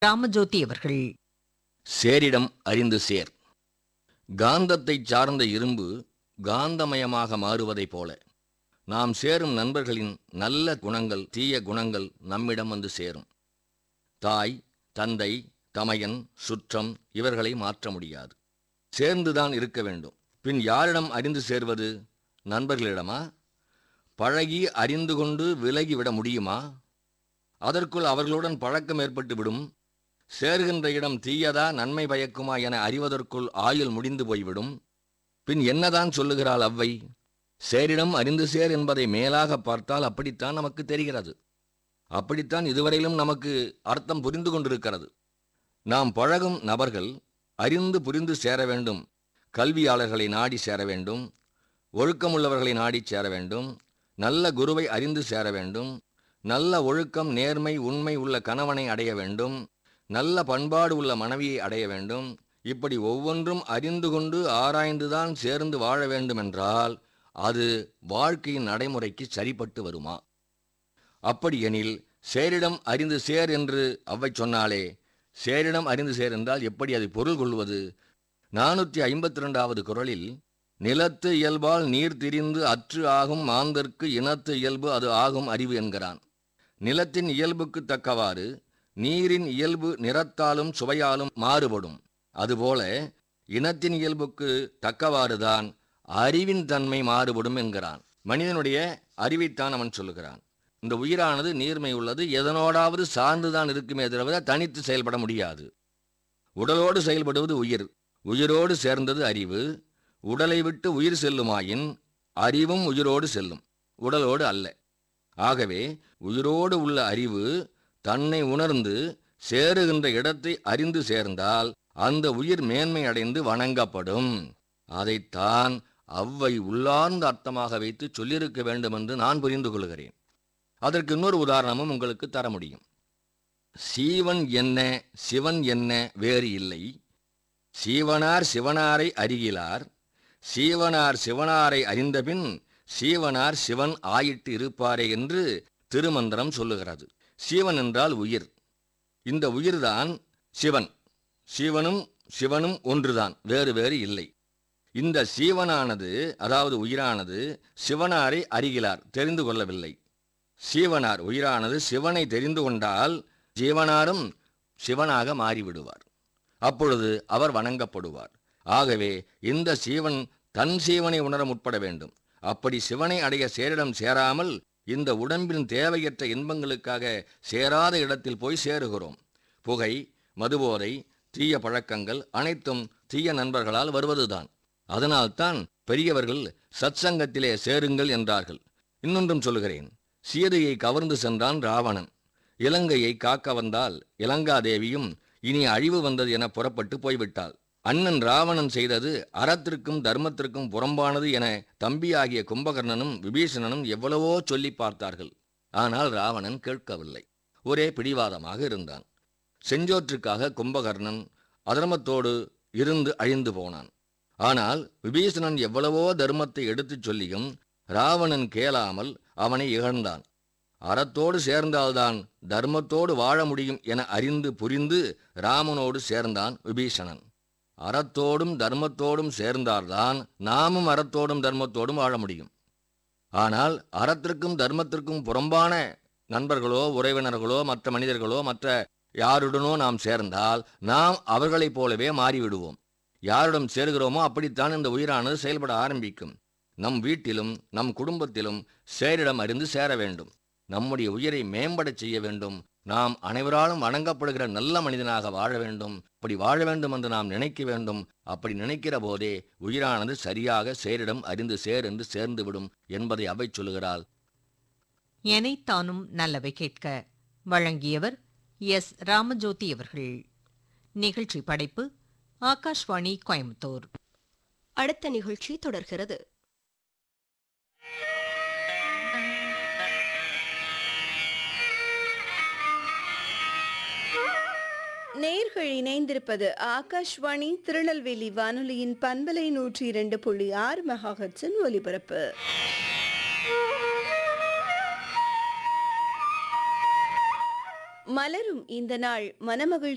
ராமஜோதி அவர்கள் சேரிடம் அறிந்து சேர் காந்தத்தைச் சார்ந்த இரும்பு காந்தமயமாக மாறுவதைப் போல நாம் சேரும் நண்பர்களின் நல்ல குணங்கள் தீய குணங்கள் நம்மிடம் வந்து சேரும் தாய் தந்தை தமையன் சுற்றம் இவர்களை மாற்ற முடியாது சேர்ந்துதான் இருக்க வேண்டும் பின் யாரிடம் அறிந்து சேர்வது நண்பர்களிடமா பழகி அறிந்து கொண்டு விலகிவிட முடியுமா அதற்குள் அவர்களுடன் பழக்கம் ஏற்பட்டு விடும் சேர்கின்ற இடம் தீயதா நன்மை பயக்குமா என அறிவதற்குள் ஆயுள் முடிந்து போய்விடும் பின் என்னதான் சொல்லுகிறாள் அவ்வை சேரிடம் அறிந்து சேர் என்பதை மேலாக பார்த்தால் அப்படித்தான் நமக்கு தெரிகிறது அப்படித்தான் இதுவரையிலும் நமக்கு அர்த்தம் புரிந்து கொண்டிருக்கிறது நாம் பழகும் நபர்கள் அறிந்து புரிந்து சேர வேண்டும் கல்வியாளர்களை நாடி சேர வேண்டும் ஒழுக்கமுள்ளவர்களை நாடி சேர வேண்டும் நல்ல குருவை அறிந்து சேர வேண்டும் நல்ல ஒழுக்கம் நேர்மை உண்மை உள்ள கணவனை அடைய வேண்டும் நல்ல பண்பாடு உள்ள மனைவியை அடைய வேண்டும் இப்படி ஒவ்வொன்றும் அறிந்து கொண்டு ஆராய்ந்துதான் சேர்ந்து வாழ வேண்டுமென்றால் அது வாழ்க்கையின் நடைமுறைக்கு சரிப்பட்டு வருமா அப்படியெனில் சேரிடம் அறிந்து சேர் என்று அவ்வை சொன்னாலே சேரிடம் அறிந்து சேர் என்றால் எப்படி அதை பொருள் கொள்வது நானூற்றி ஐம்பத்தி ரெண்டாவது குரலில் நிலத்து இயல்பால் நீர் திரிந்து அற்று ஆகும் மாந்தர்க்கு இனத்து இயல்பு அது ஆகும் அறிவு என்கிறான் நிலத்தின் இயல்புக்கு தக்கவாறு நீரின் இயல்பு நிறத்தாலும் சுவையாலும் மாறுபடும் அதுபோல இனத்தின் இயல்புக்கு தக்கவாறுதான் அறிவின் தன்மை மாறுபடும் என்கிறான் மனிதனுடைய அறிவைத்தான் அவன் சொல்லுகிறான் இந்த உயிரானது நீர்மை உள்ளது எதனோடாவது சார்ந்துதான் இருக்குமே தவிர தனித்து செயல்பட முடியாது உடலோடு செயல்படுவது உயிர் உயிரோடு சேர்ந்தது அறிவு உடலை விட்டு உயிர் செல்லுமாயின் அறிவும் உயிரோடு செல்லும் உடலோடு அல்ல ஆகவே உயிரோடு உள்ள அறிவு தன்னை உணர்ந்து சேருகின்ற இடத்தை அறிந்து சேர்ந்தால் அந்த உயிர் மேன்மை அடைந்து வணங்கப்படும் அதைத்தான் அவ்வை உள்ளார்ந்த அர்த்தமாக வைத்து சொல்லியிருக்க வேண்டும் என்று நான் புரிந்து கொள்கிறேன் அதற்கு இன்னொரு உதாரணமும் உங்களுக்கு தர முடியும் சீவன் என்ன சிவன் என்ன வேறு இல்லை சீவனார் சிவனாரை அறிகிலார் சீவனார் சிவனாரை அறிந்தபின் சீவனார் சிவன் ஆயிட்டு இருப்பாரே என்று திருமந்திரம் சொல்லுகிறது சீவன் என்றால் உயிர் இந்த உயிர்தான் சிவன் சிவனும் சிவனும் ஒன்றுதான் வேறு வேறு இல்லை இந்த சீவனானது அதாவது உயிரானது சிவனாரை அறிகிறார் தெரிந்து கொள்ளவில்லை சீவனார் உயிரானது சிவனை தெரிந்து கொண்டால் ஜீவனாரும் சிவனாக மாறிவிடுவார் அப்பொழுது அவர் வணங்கப்படுவார் ஆகவே இந்த சீவன் தன் சீவனை உணர முற்பட வேண்டும் அப்படி சிவனை அடைய சேரிடம் சேராமல் இந்த உடம்பின் தேவையற்ற இன்பங்களுக்காக சேராத இடத்தில் போய் சேருகிறோம் புகை மதுபோதை தீய பழக்கங்கள் அனைத்தும் தீய நண்பர்களால் வருவதுதான் அதனால்தான் பெரியவர்கள் சத்சங்கத்திலே சேருங்கள் என்றார்கள் இன்னொன்றும் சொல்கிறேன் சீதையை கவர்ந்து சென்றான் ராவணன் இலங்கையை காக்க வந்தால் இலங்காதேவியும் இனி அழிவு வந்தது என புறப்பட்டு போய்விட்டாள் அண்ணன் ராவணன் செய்தது அறத்திற்கும் தர்மத்திற்கும் புறம்பானது என தம்பியாகிய கும்பகர்ணனும் விபீஷணனும் எவ்வளவோ சொல்லி பார்த்தார்கள் ஆனால் ராவணன் கேட்கவில்லை ஒரே பிடிவாதமாக இருந்தான் செஞ்சோற்றுக்காக கும்பகர்ணன் அதர்மத்தோடு இருந்து அழிந்து போனான் ஆனால் விபீஷணன் எவ்வளவோ தர்மத்தை எடுத்துச் சொல்லியும் ராவணன் கேளாமல் அவனை இகழ்ந்தான் அறத்தோடு சேர்ந்தால்தான் தர்மத்தோடு வாழ முடியும் என அறிந்து புரிந்து ராமனோடு சேர்ந்தான் விபீஷணன் அறத்தோடும் தர்மத்தோடும் சேர்ந்தால்தான் நாமும் அறத்தோடும் தர்மத்தோடும் வாழ முடியும் ஆனால் அறத்திற்கும் தர்மத்திற்கும் புறம்பான நண்பர்களோ உறவினர்களோ மற்ற மனிதர்களோ மற்ற யாருடனோ நாம் சேர்ந்தால் நாம் அவர்களைப் போலவே மாறிவிடுவோம் யாரிடம் சேர்கிறோமோ அப்படித்தான் இந்த உயிரானது செயல்பட ஆரம்பிக்கும் நம் வீட்டிலும் நம் குடும்பத்திலும் சேரிடம் அறிந்து சேர வேண்டும் நம்முடைய உயிரை மேம்படச் செய்ய வேண்டும் நாம் அனைவராலும் வணங்கப்படுகிற நல்ல மனிதனாக வாழ வேண்டும் அப்படி வாழ வேண்டும் என்று நாம் நினைக்க வேண்டும் அப்படி நினைக்கிற போதே உயிரானது சரியாக சேரிடம் அறிந்து சேர் என்று சேர்ந்துவிடும் என்பதை அவை சொல்லுகிறாள் எனைத்தானும் நல்லவை கேட்க வழங்கியவர் எஸ் ராமஜோதி அவர்கள் நிகழ்ச்சி படைப்பு ஆகாஷ்வாணி கோயம்புத்தூர் அடுத்த நிகழ்ச்சி தொடர்கிறது நேர்கள் இணைந்திருப்பது ஆகாஷ்வாணி திருநெல்வேலி வானொலியின் பண்பலை நூற்றி இரண்டு புள்ளி ஆறு மெகாஹட்ஸின் ஒலிபரப்பு மலரும் இந்த நாள் மனமகிழ்ச்சி